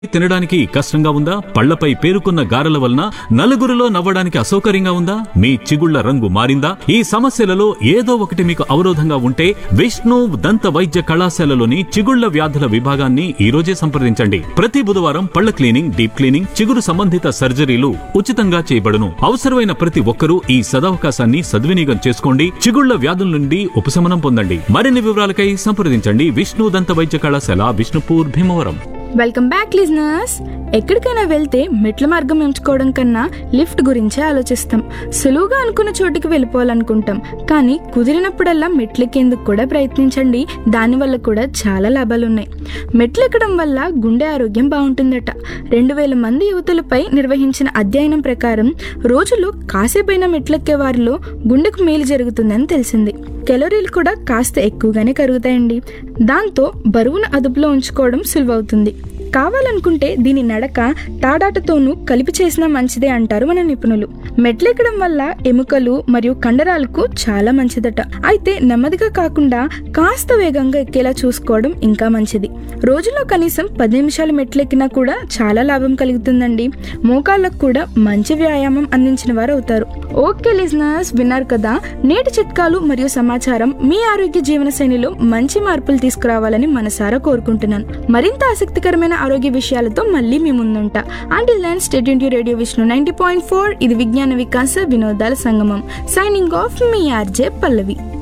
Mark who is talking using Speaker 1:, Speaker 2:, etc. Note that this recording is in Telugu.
Speaker 1: తినడానికి కష్టంగా ఉందా పళ్లపై పేరుకున్న గారెల వలన నలుగురిలో నవ్వడానికి అసౌకర్యంగా ఉందా మీ చిగుళ్ల రంగు మారిందా ఈ సమస్యలలో ఏదో ఒకటి మీకు అవరోధంగా ఉంటే విష్ణు దంత వైద్య కళాశాలలోని చిగుళ్ల వ్యాధుల విభాగాన్ని ఈ రోజే సంప్రదించండి ప్రతి బుధవారం పళ్ల క్లీనింగ్ డీప్ క్లీనింగ్ చిగురు సంబంధిత సర్జరీలు ఉచితంగా చేయబడును అవసరమైన ప్రతి ఒక్కరూ ఈ సదవకాశాన్ని సద్వినియోగం చేసుకోండి చిగుళ్ల వ్యాధుల నుండి ఉపశమనం పొందండి మరిన్ని వివరాలకై సంప్రదించండి విష్ణు దంత వైద్య కళాశాల Vishnupur Bhimavaram
Speaker 2: welcome back listeners ఎక్కడికైనా వెళ్తే మెట్ల మార్గం ఎంచుకోవడం కన్నా లిఫ్ట్ గురించే ఆలోచిస్తాం సులువుగా అనుకున్న చోటికి వెళ్ళిపోవాలనుకుంటాం కానీ కుదిరినప్పుడల్లా మెట్లెక్కేందుకు కూడా ప్రయత్నించండి దానివల్ల కూడా చాలా లాభాలు ఉన్నాయి మెట్లు ఎక్కడం వల్ల గుండె ఆరోగ్యం బాగుంటుందట రెండు వేల మంది యువతులపై నిర్వహించిన అధ్యయనం ప్రకారం రోజులో కాసేపైన మెట్లెక్కే వారిలో గుండెకు మేలు జరుగుతుందని తెలిసింది కెలోరీలు కూడా కాస్త ఎక్కువగానే కరుగుతాయండి దాంతో బరువును అదుపులో ఉంచుకోవడం సులువవుతుంది కావాలనుకుంటే దీని నడక తాడాటతోనూ కలిపి చేసినా మంచిదే అంటారు మన నిపుణులు మెట్లెక్కడం వల్ల ఎముకలు మరియు కండరాలకు చాలా మంచిదట అయితే నెమ్మదిగా కాకుండా కాస్త వేగంగా ఎక్కేలా చూసుకోవడం ఇంకా మంచిది రోజులో కనీసం పది నిమిషాలు మెట్లెక్కినా కూడా చాలా లాభం కలుగుతుందండి మోకాళ్ళకు కూడా మంచి వ్యాయామం అందించిన వారు అవుతారు ఓకే లిజనర్స్ విన్నారు కదా నేటి చిట్కాలు మరియు సమాచారం మీ ఆరోగ్య జీవన శైలిలో మంచి మార్పులు తీసుకురావాలని మనసారా కోరుకుంటున్నాను మరింత ఆసక్తికరమైన ఆరోగ్య విషయాలతో మళ్ళీ మీ ముందుంటా until then state radio Vishnu ninety point four ఇది విజ్ఞాన వికాస వినోదాల సంగమం సైనింగ్ ఆఫ్ మీ ఆర్జే పల్లవి